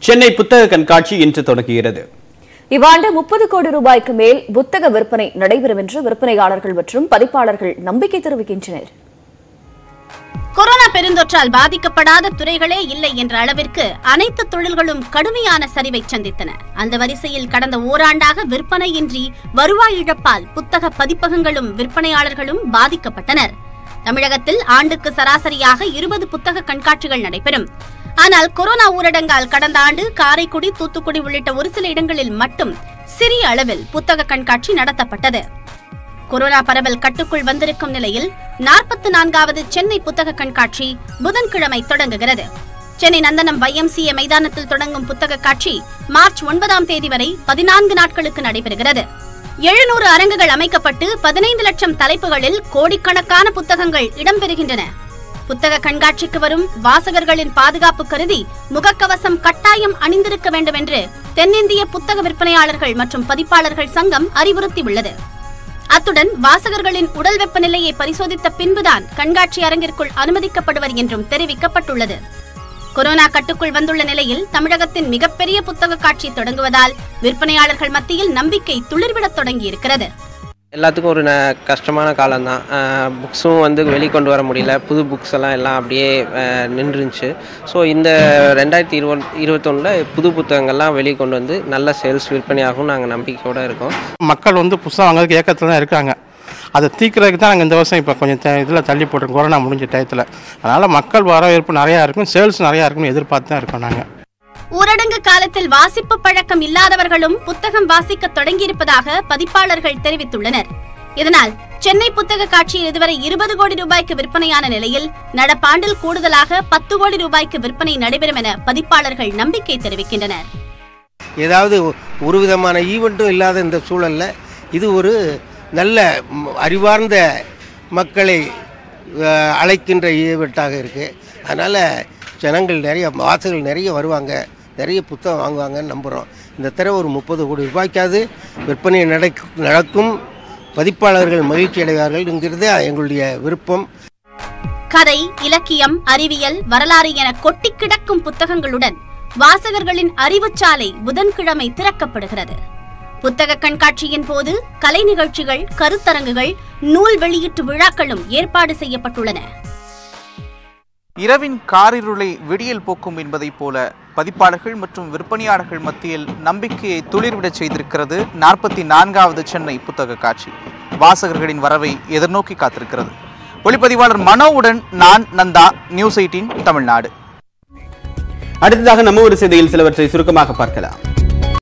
சென்னை புத்தக கண்காட்சி இன்று தொடங்குகிறது இவ்வாண்டு முப்பது கோடி ரூபாய்க்கு மேல் புத்தக விற்பனை நடைபெறும் என்று விற்பனையாளர்கள் மற்றும் பதிப்பாளர்கள் நம்பிக்கை தெரிவிக்கின்றனர் கொரோனா பெருந்தொற்றால் பாதிக்கப்படாத துறைகளே இல்லை என்ற அளவிற்கு அனைத்து தொழில்களும் கடுமையான சரிவை சந்தித்தன அந்த வரிசையில் கடந்த ஓராண்டாக விற்பனையின்றி வருவாய் இழப்பால் புத்தக பதிப்பகங்களும் விற்பனையாளர்களும் பாதிக்கப்பட்டனர் தமிழகத்தில் ஆண்டுக்கு சராசரியாக இருபது புத்தக கண்காட்சிகள் நடைபெறும் ஆனால் கொரோனா ஊரடங்கால் கடந்த ஆண்டு காரைக்குடி தூத்துக்குடி உள்ளிட்ட ஒரு சில இடங்களில் மட்டும் சிறிய அளவில் புத்தக கண்காட்சி நடத்தப்பட்டது கொரோனா பரவல் கட்டுக்குள் வந்திருக்கும் நிலையில் நாற்பத்தி நான்காவது சென்னை புத்தக கண்காட்சி புதன்கிழமை தொடங்குகிறது சென்னை நந்தனம் YMCA மைதானத்தில் தொடங்கும் புத்தக காட்சி மார்ச் ஒன்பதாம் தேதி வரை பதினான்கு நாட்களுக்கு நடைபெறுகிறது எழுநூறு அரங்குகள் அமைக்கப்பட்டு பதினைந்து லட்சம் தலைப்புகளில் கோடிக்கணக்கான புத்தகங்கள் இடம்பெறுகின்றன புத்தக கண்காட்சிக்கு வரும் வாசகர்களின் பாதுகாப்பு கருதி முகக்கவசம் கட்டாயம் அணிந்திருக்க வேண்டும் என்று தென்னிந்திய புத்தக விற்பனையாளர்கள் மற்றும் பதிப்பாளர்கள் சங்கம் அறிவுறுத்தியுள்ளது அத்துடன் வாசகர்களின் உடல் வெப்பநிலையை பரிசோதித்த பின்புதான் கண்காட்சி அரங்கிற்குள் அனுமதிக்கப்படுவர் என்றும் தெரிவிக்கப்பட்டுள்ளது கொரோனா கட்டுக்குள் வந்துள்ள நிலையில் தமிழகத்தின் மிகப்பெரிய புத்தக காட்சி தொடங்குவதால் விற்பனையாளர்கள் மத்தியில் நம்பிக்கை துளிர்விடத் தொடங்கியிருக்கிறது எல்லாத்துக்கும் ஒரு ந கஷ்டமான காலம்தான் புக்ஸும் வந்து வெளிக்கொண்டு வர முடியல புது புக்ஸ் எல்லாம் எல்லாம் அப்படியே அஹ், நின்றுச்சு ஸோ இந்த ரெண்டாயிரத்தி இருபத் இருபத்தொன்னில் புது புத்தகங்கள்லாம் வெளியே கொண்டு வந்து நல்ல சேல்ஸ் விற்பனையாகும் நாங்கள் நம்பிக்கையோடு இருக்கோம் மக்கள் வந்து புதுசாக வாங்குறதுக்கு ஏக்கத்தில் தான் இருக்காங்க அதை தீர்க்கறதுக்கு தான் நாங்கள் இந்த வருஷம் இப்போ கொஞ்சம் இதில் தள்ளி போட்டிருக்கோம் கொரோனா முடிஞ்ச டயத்தில் அதனால் மக்கள் வரவேற்பு நிறையா இருக்கும் சேல்ஸ் நிறையா இருக்கும்னு எதிர்பார்த்து தான் இருக்கோம் நாங்கள் ஊரடங்கு காலத்தில் வாசிப்பு பழக்கம் இல்லாதவர்களும் புத்தகம் வாசிக்க தொடங்கியிருப்பதாக பதிப்பாளர்கள் தெரிவித்துள்ளனர் இதனால் சென்னை புத்தக காட்சியில் இதுவரை இருபது கோடி ரூபாய்க்கு விற்பனையான நிலையில் நடப்பாண்டில் கூடுதலாக பத்து கோடி ரூபாய்க்கு விற்பனை நடைபெறும் என பதிப்பாளர்கள் நம்பிக்கை தெரிவிக்கின்றனர் ஏதாவது ஒரு விதமான ஈவெண்ட்டும் இல்லாத இந்த சூழலில் இது ஒரு நல்ல ம், அறிவார்ந்த மக்களை அஹ், அழைக்கின்ற ஈவெண்ட்டாக இருக்குது அதனால் ஜனங்கள் நிறைய வாசகர்கள் நிறைய வருவாங்க நிறைய புத்தகம் வாங்குவாங்கன்னு நம்புகிறோம் இந்த தடவை ஒரு முப்பது கோடி ரூபாய்க்காவது விற்பனை நடக்கும் நடக்கும் பதிப்பாளர்கள் மகிழ்ச்சி அடைவார்கள்ங்கிறது எங்களுடைய விருப்பம் கதை இலக்கியம் அறிவியல் வரலாறு என கொட்டி கிடக்கும் புத்தகங்களுடன் வாசகர்களின் அறிவுச்சாலை புதன்கிழமை திறக்கப்படுகிறது புத்தக கண்காட்சியின் போது கலை நிகழ்ச்சிகள் கருத்தரங்குகள் நூல் வெளியீட்டு விழாக்களும் ஏற்பாடு செய்யப்பட்டுள்ளன இரவின் காரிருளை விடியல் போக்கும் என்பதைப் போல பதிப்பாளர்கள் மற்றும் விற்பனையாளர்கள் மத்தியில் நம்பிக்கையை துளிர்விடச் செய்திருக்கிறது நாற்பத்தி நான்காவது சென்னை புத்தக காட்சி வாசகர்களின் வரவை எதிர்நோக்கி காத்திருக்கிறது ஒளிப்பதிவாளர் மனோவுடன் நான் நந்தா நியூஸ் எயிட்டீன் தமிழ்நாடு அடுத்ததாக நம்ம ஒரு செய்தியில் சிலவற்றை சுருக்கமாக பார்க்கலாம்